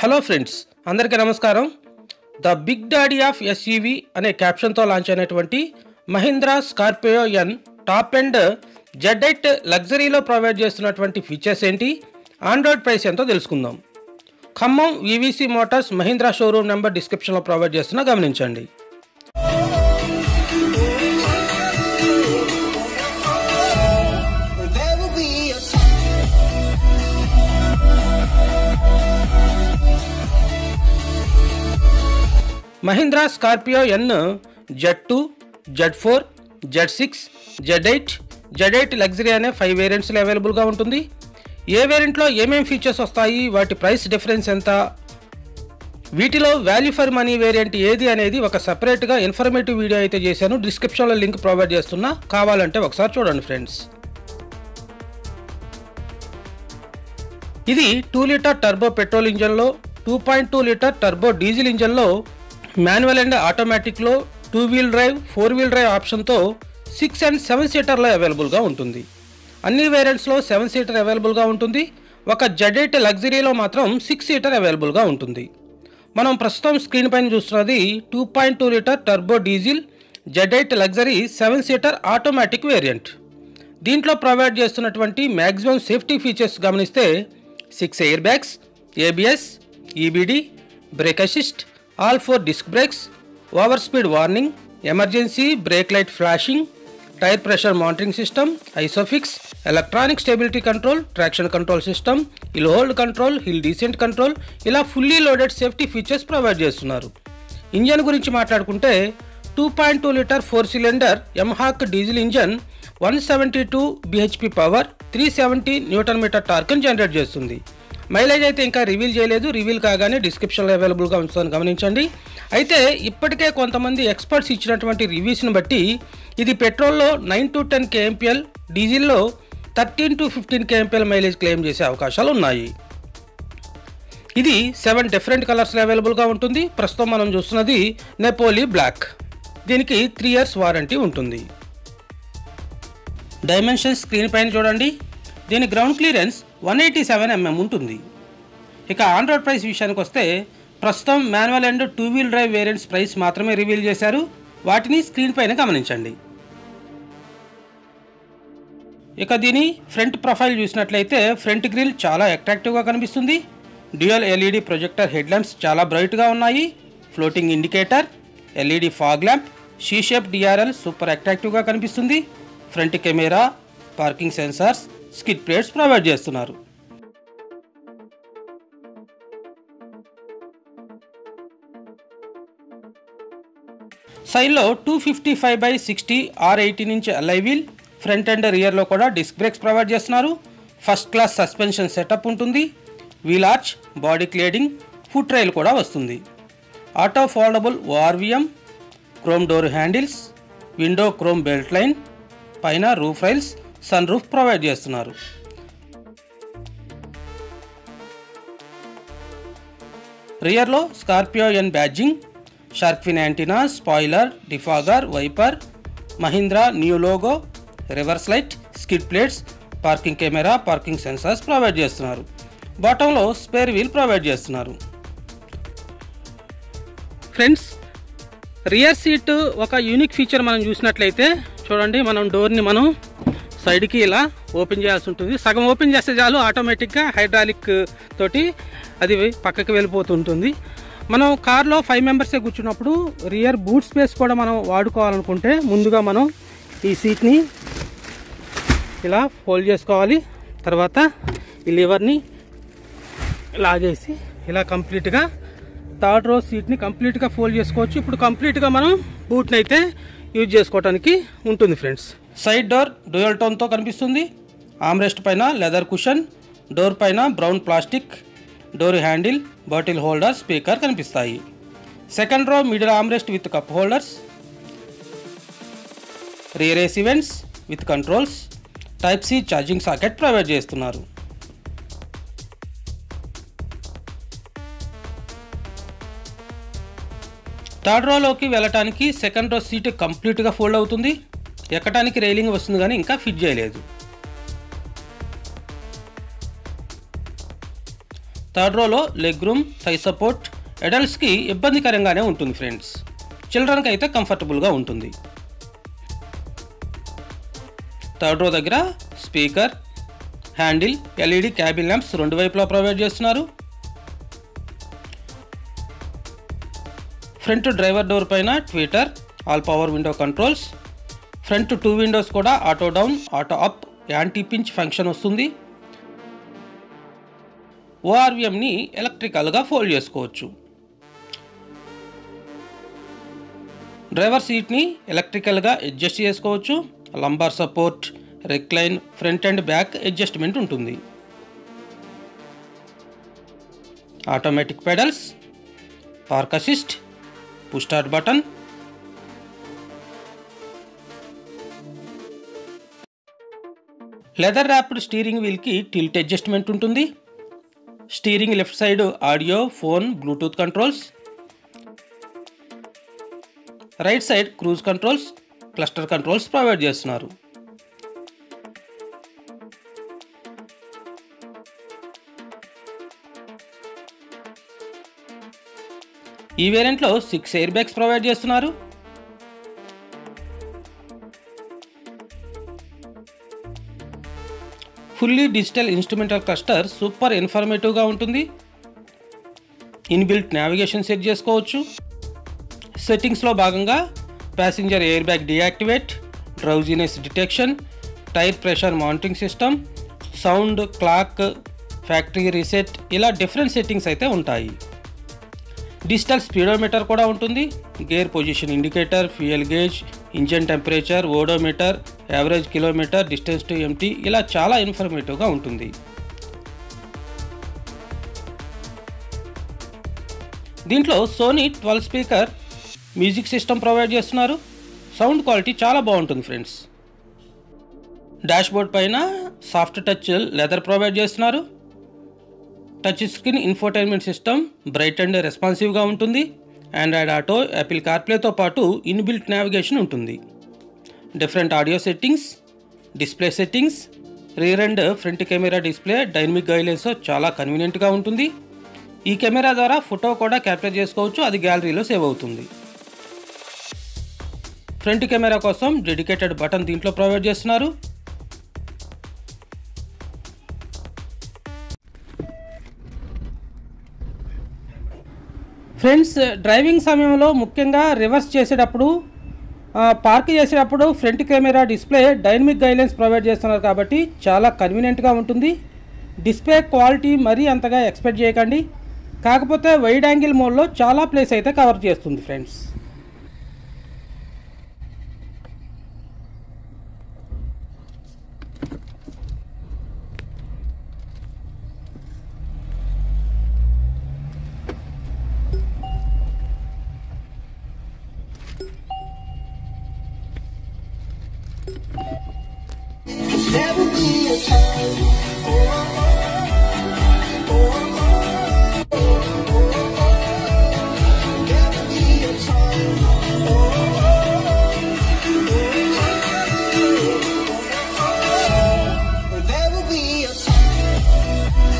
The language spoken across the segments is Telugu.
హలో ఫ్రెండ్స్ అందరికీ నమస్కారం the big daddy of SUV అనే క్యాప్షన్తో లాంచ్ అయినటువంటి Mahindra Scorpio N top and Z eight లగ్జరీలో ప్రొవైడ్ చేస్తున్నటువంటి ఫీచర్స్ ఏంటి ఆండ్రాయిడ్ ప్రైస్ ఎంతో తెలుసుకుందాం Khammam VVC motors Mahindra showroom number డిస్క్రిప్షన్లో ప్రొవైడ్ చేస్తున్నా గమనించండి There will be a time. Mahindra Scorpio N Z two Z four Z six Z eight Z eight luxury అనే ఫైవ్ వేరియంట్స్లో అవైలబుల్గా ఉంటుంది ఏ వేరియంట్లో ఏమేమి ఫీచర్స్ వస్తాయి వాటి ప్రైస్ డిఫరెన్స్ ఎంత వీటిలో వాల్యూ ఫర్ మనీ వేరియంట్ ఏది అనేది ఒక సపరేట్గా ఇన్ఫర్మేటివ్ వీడియో అయితే చేశాను డిస్క్రిప్షన్లో లింక్ ప్రొవైడ్ చేస్తున్నా కావాలంటే ఒకసారి చూడండి ఫ్రెండ్స్ ఇది టూ లీటర్ టర్బో పెట్రోల్ ఇంజన్లో two point two litre turbo diesel ఇంజన్లో మాన్యువల్ అండ్ ఆటోమేటిక్లో two wheel drive four wheel drive ఆప్షన్తో సిక్స్ అండ్ సెవెన్ సీటర్లో అవైలబుల్గా ఉంటుంది అన్ని వేరియంట్స్లో సెవెన్ సీటర్ అవైలబుల్గా ఉంటుంది ఒక జెడ్ ఎయిట్ లగ్జరీలో మాత్రం సిక్స్ సీటర్ అవైలబుల్గా ఉంటుంది మనం ప్రస్తుతం స్క్రీన్ పైన చూస్తున్నది two point two litre turbo diesel Z eight luxury seven seater automatic variant దీంట్లో ప్రొవైడ్ చేస్తున్నటువంటి మ్యాక్సిమం సేఫ్టీ ఫీచర్స్ గమనిస్తే six airbags ABS EBD brake assist all four disc brakes over speed warning emergency brake light flashing tyre pressure monitoring system ISOFIX electronic stability control traction control system hill hold control hill descent control ఇలా fully loaded safety features provide చేస్తున్నారు ఇంజన్ గురించి మాట్లాడుకుంటే two point two litre four cylinder యమహాక్ diesel engine one seventy two BHP power three seventy newton metre టార్క్ని జనరేట్ చేస్తుంది మైలేజ్ అయితే ఇంకా రివీల్ చేయలేదు రివీల్ కాగానే డిస్క్రిప్షన్లో అవైలబుల్గా ఉంచుతాను గమనించండి అయితే ఇప్పటికే కొంతమంది ఎక్స్పర్ట్స్ ఇచ్చినటువంటి రివ్యూస్ని బట్టి ఇది పెట్రోల్లో నైన్ టు టెన్ కేఎంపిఎల్ డీజిల్లో thirteen to fifteen KMPL mileage claim చేసే అవకాశాలు ఉన్నాయి ఇది సెవెన్ డిఫరెంట్ కలర్స్లో అవైలబుల్గా ఉంటుంది ప్రస్తుతం మనం చూస్తున్నది నెపోలి బ్లాక్ దీనికి త్రీ ఇయర్స్ వారంటీ ఉంటుంది డైమెన్షన్ స్క్రీన్ పైన చూడండి దీని ground clearance one eighty seven MM ఉంటుంది ఇక ఆన్ రోడ్ ప్రైస్ విషయానికి వస్తే ప్రస్తుతం manual and two wheel drive variants price మాత్రమే రివీల్ చేశారు వాటిని స్క్రీన్ పైన గమనించండి ఇక దీని ఫ్రంట్ ప్రొఫైల్ చూసినట్లయితే ఫ్రంట్ గ్రిల్ చాలా అట్రాక్టివ్గా కనిపిస్తుంది dual LED projector headlamps చాలా బ్రైట్గా ఉన్నాయి floating indicator LED fog lamp C shape DRL super అట్రాక్టివ్గా కనిపిస్తుంది front camera parking sensors skid plates provide చేస్తున్నారు సైడ్లో two fifty five by sixty R eighteen నుంచి అలై వీల్ ఫ్రంట్ అండ్ రియర్లో కూడా డిస్క్ బ్రేక్స్ ప్రొవైడ్ చేస్తున్నారు ఫస్ట్ క్లాస్ సస్పెన్షన్ సెటప్ ఉంటుంది wheel arch body cladding foot rail కూడా వస్తుంది auto foldable ORVM chrome door handles window chrome belt line పైన roof rails sunroof provide చేస్తున్నారు రియర్లో Scorpio N badging shark fin antenna spoiler defogger wiper Mahindra new logo reverse light skid plates parking camera parking sensors provide చేస్తున్నారు బాటంలో స్పేర్ వీల్ ప్రొవైడ్ చేస్తున్నారు ఫ్రెండ్స్ రియర్ సీట్ ఒక యూనిక్ ఫీచర్ మనం చూసినట్లయితే చూడండి మనం డోర్ని మనం సైడ్కి ఇలా ఓపెన్ చేయాల్సి ఉంటుంది సగం ఓపెన్ చేస్తే చాలు ఆటోమేటిక్గా హైడ్రాలిక్ తోటి అది పక్కకి వెళ్ళిపోతుంటుంది మనం కార్లో ఫైవ్ మెంబర్సే కూర్చున్నప్పుడు రియర్ బూట్ స్పేస్ కూడా మనం వాడుకోవాలనుకుంటే ముందుగా మనం ఈ సీట్ని ఇలా ఫోల్డ్ చేసుకోవాలి తర్వాత ఈ లివర్ని లాగేసి ఇలా కంప్లీట్గా థర్డ్ రో సీట్ని కంప్లీట్గా ఫోల్డ్ చేసుకోవచ్చు ఇప్పుడు కంప్లీట్గా మనం బూట్ని అయితే యూజ్ చేసుకోవడానికి ఉంటుంది ఫ్రెండ్స్ సైడ్ డోర్ డ్యూయల్ టోన్తో కనిపిస్తుంది ఆమ్రెస్ట్ పైన లెదర్ కుషన్ డోర్ పైన brown plastic door handle bottle holder speaker కనిపిస్తాయి second row middle armrest with cup holders rear AC vents with controls type C charging socket provide చేస్తున్నారు థర్డ్ రోలోకి వెళ్ళటానికి సెకండ్ రో సీట్ కంప్లీట్గా ఫోల్డ్ అవుతుంది ఎక్కటానికి రైలింగ్ వస్తుంది కానీ ఇంకా ఫిట్ చేయలేదు థర్డ్ రోలో లెగ్ రూమ్ థై సపోర్ట్ అడల్ట్స్కి ఇబ్బందికరంగానే ఉంటుంది ఫ్రెండ్స్ చిల్డ్రన్కి అయితే కంఫర్టబుల్గా ఉంటుంది థర్డ్ రో దగ్గర speaker handle LED cabin lamps రెండు వైపులా ప్రొవైడ్ చేస్తున్నారు ఫ్రంట్ డ్రైవర్ డోర్ పైన tweeter all power window controls front two windows కూడా auto down auto up anti pinch function వస్తుంది ఓఆర్విఎంని ఎలక్ట్రికల్గా ఫోల్డ్ చేసుకోవచ్చు డ్రైవర్ సీట్ని ఎలక్ట్రికల్గా అడ్జస్ట్ చేసుకోవచ్చు lumbar support recline front and back adjustment ఉంటుంది automatic pedals park assist push start button leather wrapped steering వీల్కి టిల్ట్ అడ్జస్ట్మెంట్ ఉంటుంది steering left side audio phone Bluetooth controls right side cruise controls cluster controls provide చేస్తున్నారు ఈ వేరియంట్లో సిక్స్ ఎయిర్ బ్యాగ్స్ ప్రొవైడ్ చేస్తున్నారు fully digital instrumental cluster super ఇన్ఫర్మేటివ్గా ఉంటుంది ఇన్బిల్ట్ నావిగేషన్ సెట్ చేసుకోవచ్చు సెట్టింగ్స్లో భాగంగా passenger airbag deactivate drowsiness detection tyre pressure monitoring system sound clock factory reset ఇలా డిఫరెంట్ సెట్టింగ్స్ అయితే ఉంటాయి డిజిటల్ స్పీడోమీటర్ కూడా ఉంటుంది gear position indicator fuel gauge engine temperature odometer average kilometre distance to empty ఇలా చాలా ఇన్ఫర్మేటివ్గా ఉంటుంది దీంట్లో Sony twelve speaker music system provide చేస్తున్నారు సౌండ్ క్వాలిటీ చాలా బాగుంటుంది ఫ్రెండ్స్ డాష్బోర్డ్ పైన సాఫ్ట్ టచ్ లెదర్ ప్రొవైడ్ చేస్తున్నారు touch screen infotainment system bright and రెస్పాన్సివ్గా ఉంటుంది ఆండ్రాయిడ్ ఆటో యాపిల్ కార్ప్లేతో పాటు ఇన్బిల్ట్ నావిగేషన్ ఉంటుంది different audio settings display settings rear and front camera display dynamic guidelines చాలా కన్వీనియంట్గా ఉంటుంది ఈ కెమెరా ద్వారా ఫోటో కూడా క్యాప్చర్ చేసుకోవచ్చు అది గ్యాలరీలో సేవ్ అవుతుంది ఫ్రంట్ కెమెరా కోసం డెడికేటెడ్ బటన్ దీంట్లో ప్రొవైడ్ చేస్తున్నారు ఫ్రెండ్స్ డ్రైవింగ్ సమయంలో ముఖ్యంగా రివర్స్ చేసేటప్పుడు ఆ, పార్క్ చేసేటప్పుడు front camera display dynamic guidelines provide చేస్తున్నారు కాబట్టి చాలా కన్వీనియంట్గా ఉంటుంది డిస్ప్లే క్వాలిటీ మరీ అంతగా ఎక్స్పెక్ట్ చేయకండి కాకపోతే వైడ్ యాంగిల్ మోడ్లో చాలా ప్లేస్ అయితే కవర్ చేస్తుంది friends There will be a time. Oh, oh, oh, oh. There will be a time. Oh, there will be a time.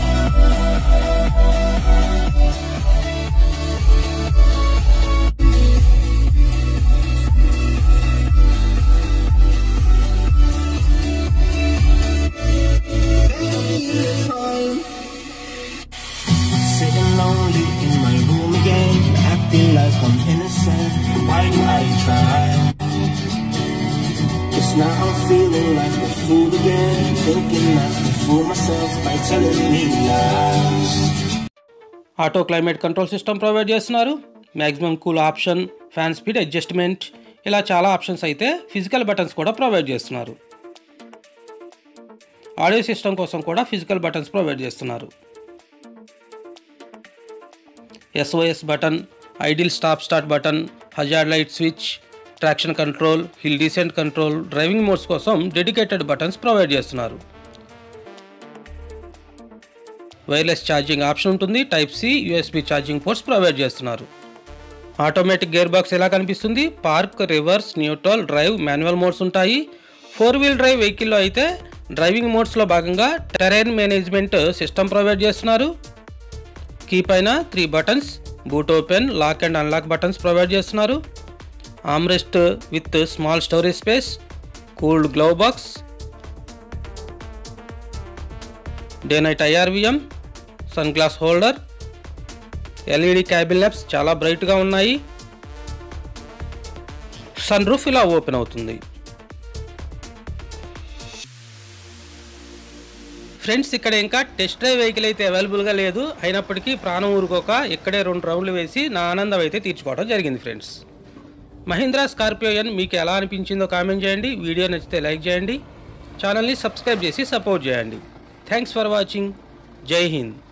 There'll be a time. Sitting lonely in my room again, acting like I'm innocent. Why do I try? Just now I'm feeling like a fool again, thinking I can fool myself by telling me lies. Auto climate control system provide చేస్తున్నారు maximum cool option fan speed adjustment ఇలా చాలా ఆప్షన్స్ అయితే ఫిజికల్ బటన్స్ కూడా ప్రొవైడ్ చేస్తున్నారు ఆడియో సిస్టమ్ కోసం కూడా ఫిజికల్ బటన్స్ ప్రొవైడ్ చేస్తున్నారు SOS button idle stop start button hazard light switch traction control hill descent control driving modes కోసం డెడికేటెడ్ బటన్స్ ప్రొవైడ్ చేస్తున్నారు వైర్లెస్ ఛార్జింగ్ ఆప్షన్ ఉంటుంది type C USB charging ports provide చేస్తున్నారు ఆటోమేటిక్ గేర్ బాక్స్ ఎలా కనిపిస్తుంది park reverse neutral drive manual modes ఉంటాయి ఫోర్ వీల్ డ్రైవ్ వెహికల్లో అయితే డ్రైవింగ్ మోడ్స్లో భాగంగా టెరైన్ మేనేజ్మెంట్ సిస్టమ్ ప్రొవైడ్ చేస్తున్నారు కీ పైన three buttons boot open lock and unlock buttons provide చేస్తున్నారు armrest with small storage space cooled glove box day night IRVM sunglass holder LED cabin lamps చాలా బ్రైట్గా ఉన్నాయి సన్ రూఫ్ ఇలా ఓపెన్ అవుతుంది ఫ్రెండ్స్ ఇక్కడ ఇంకా టెస్ట్ డ్రైవ్ వెహికల్ అయితే అవైలబుల్గా లేదు అయినప్పటికీ ప్రాణం ఊరుకోక ఇక్కడే రెండు రౌండ్లు వేసి నా ఆనందం అయితే తీర్చుకోవడం జరిగింది ఫ్రెండ్స్ మహీంద్రా స్కార్పియో ఎన్ మీకు ఎలా అనిపించిందో కామెంట్ చేయండి వీడియో నచ్చితే లైక్ చేయండి ఛానల్ని సబ్స్క్రైబ్ చేసి సపోర్ట్ చేయండి థ్యాంక్స్ ఫర్ వాచింగ్ జై హింద్